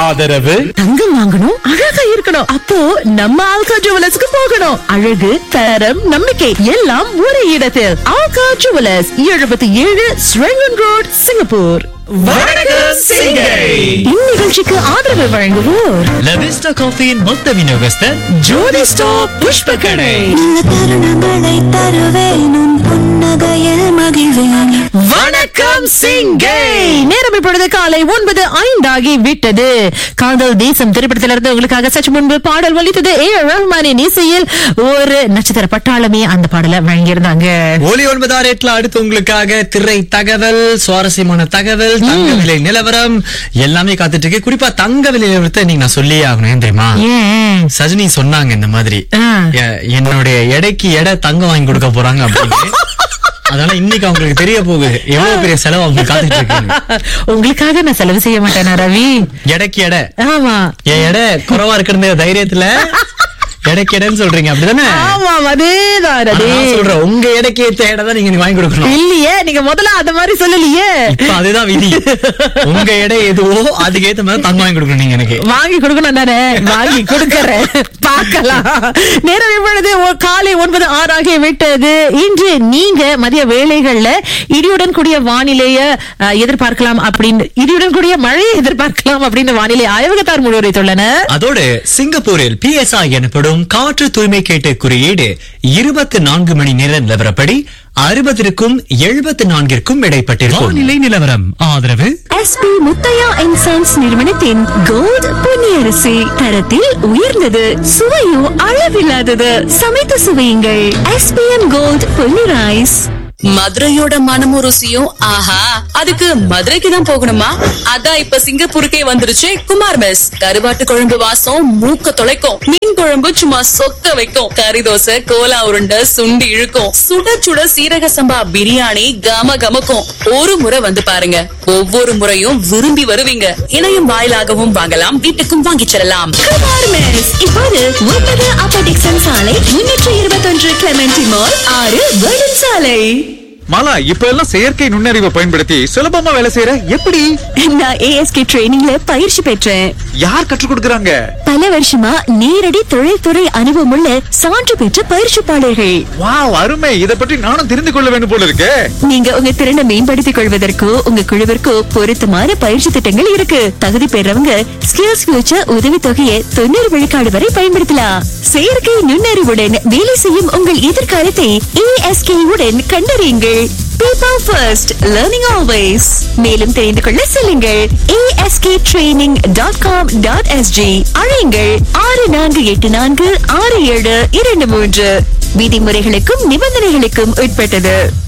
ஆதரவு தங்கம் வாங்கணும் அழகா இருக்கணும் அப்போ நம்ம ஆல்கா ஜுவலர்ஸ்க்கு போகணும் அழகு தரம் நம்பிக்கை எல்லாம் ஒரே இடத்தில் ஆல்கா ஜுவலர்ஸ் எழுபத்தி ஏழு ஸ்ரெங்கன் ரோட் சிங்கப்பூர் வணக்கம், சிங்கை. இந்நிகழ்ச்சிக்கு ஆதரவு வழங்குவோர் லவிஸ்டா காஃபியின் மொத்த விநியோகஸ்தர் ஜோதி ஸ்டாப் புஷ்ப கடை நல்ல தருணங்களை தருவேன் உன் புன்னகையில் மகிழ்வேன் வணக்கம் சிங்கை நேரம் இப்பொழுது காலை ஒன்பது ஐந்தாகி விட்டது காதல் தேசம் திரைப்படத்திலிருந்து உங்களுக்காக சற்று முன்பு பாடல் ஒலித்தது ஏ ரஹ்மானின் இசையில் ஒரு நட்சத்திர பட்டாளமே அந்த பாடலை வழங்கியிருந்தாங்க ஒலி ஒன்பதாறு எட்டுல அடுத்து உங்களுக்காக திரை தகவல் சுவாரஸ்யமான தகவல் தங்க விலை நிலவரம் எல்லாமே காத்துட்டு இருக்கு குறிப்பா தங்க விலை நிலவரத்தை நீங்க நான் சொல்லியே ஆகணும் ஏன் தெரியுமா ஏன் சஜினி சொன்னாங்க இந்த மாதிரி ஆ. எ- என்னுடைய எடைக்கு எடை தங்கம் வாங்கி கொடுக்க போறாங்க அப்படின்னு அதனால இன்னைக்கு அவங்களுக்கு தெரிய போகுது எவ்வளவு பெரிய செலவு அவங்க காத்துட்டு இருக்கு உங்களுக்காக நான் செலவு செய்ய மாட்டேனா ரவி எடைக்கு எடை ஆமா என் எடை குறைவா இருக்கிற தைரியத்துல எடைக்கு எடைன்னு சொல்றீங்க அப்படிதானே ஆமா அதேதான் ஆனா ரவி நான் சொல்றேன் உங்க எடைக்கு ஏத்த எடை தான் நீங்க எனக்கு வாங்கி கொடுக்கணும் இல்லையே நீங்க முதல்ல அந்த மாதிரி சொல்லலையே இப்ப அதுதான் விதி உங்க எடை எதுவோ அதுக்கு ஏத்த மாதிரி தங்கம் வாங்கி கொடுக்கணும் நீங்க எனக்கு வாங்கி கொடுக்கணும் தானே வாங்கி கொடுக்கறேன் பார்க்கலாம் நேரம் எப்பொழுது ஒ- காலை ஒன்பது ஆறாகி விட்டது இன்று நீங்க மதிய வேளைகள்ல இடியுடன் கூடிய வானிலைய அஹ், எதிர்பார்க்கலாம் அப்படின்னு இடியுடன் கூடிய மழையை எதிர்பார்க்கலாம் அப்படின்னு வானிலை ஆய்வகத்தார் முன்னுரைத்துள்ளனர் அதோடு சிங்கப்பூரில் பிஎஸ்ஐ எனப்படும் காற்று தூய்மை கேட்டு குறியீடு இருபத்தி நான்கு மணி நேர நிலவரப்படி அறுபதிற்கும் எழுபத்தி நான்கிற்கும் இடைப்பட்டிருக்கும் வானிலை நிலவரம் ஆதரவு எஸ்பி முத்தையா அண்ட் சன்ஸ் நிறுவனத்தின் கோல்ட் பொன்னியரிசி தரத்தில் உயர்ந்தது சுவையும் அளவில்லாதது சமைத்து சுவையுங்கள் எஸ்பிஎம் கோல்ட் பொன்னி ரைஸ் மதுரையோட மனமும் ருசியும் ஆஹா அதுக்கு மதுரைக்கு தான் போகணுமா அதான் இப்ப சிங்கப்பூருக்கே வந்துருச்சு குமார் மெஸ் கருவாட்டு குழம்பு வாசம் மூக்க தொலைக்கும் மீன் குழம்பு சும்மா சொக்க வைக்கும் கறி தோசை கோலா உருண்டை சுண்டி இழுக்கும் சுட சுட சீரக சம்பா பிரியாணி கம கமக்கும் ஒரு முறை வந்து பாருங்க ஒவ்வொரு முறையும் விரும்பி வருவீங்க இணையம் வாயிலாகவும் வாங்கலாம் வீட்டுக்கும் வாங்கிச் செல்லலாம் குமார் மெஸ் இப்போது ஒன்பது அப்ப டிக்சன் சாலை முன்னூற்று இருபத்தொன்று கிளமெண்டி மால் ஆறு வேர்டன் சாலை மாலா இப்ப எல்லாம் செயற்கை நுண்ணறிவை பயன்படுத்தி சுலபமா வேலை செய்யற எப்படி நான் ஏஎஸ்கே ட்ரைனிங்ல பயிற்சி பெற்றேன் யார் கற்றுக் கொடுக்கறாங்க பல வருஷமா நேரடி தொழில்துறை அனுபவமுள்ள சான்று பெற்ற பயிற்சிப்பாளர்கள் வாவ் அருமை இத பற்றி நானும் தெரிந்து கொள்ள வேண்டும் போல இருக்கே நீங்க உங்க திறனை மேம்படுத்திக் கொள்வதற்கோ உங்க குழுவிற்கோ பொருத்தமான பயிற்சி திட்டங்கள் இருக்கு தகுதி பெறவங்க ஸ்கில்ஸ் ஃபியூச்சர் உதவி தொகையை தொண்ணூறு விழுக்காடு வரை பயன்படுத்தலாம் செயற்கை நுண்ணறிவுடன் வேலை செய்யும் உங்கள் எதிர்காலத்தை ஏஎஸ்கே உடன் கண்டறியுங்கள் பீப்பிள் ஃபர்ஸ்ட் லேர்னிங் ஆல்வேஸ் மேலும் தெரிந்து கொள்ள செல்லுங்கள் ASK training dot com dot SG அழையுங்கள் ஆறு நான்கு எட்டு நான்கு ஆறு ஏழு இரண்டு மூன்று விதிமுறைகளுக்கும் நிபந்தனைகளுக்கும் உட்பட்டது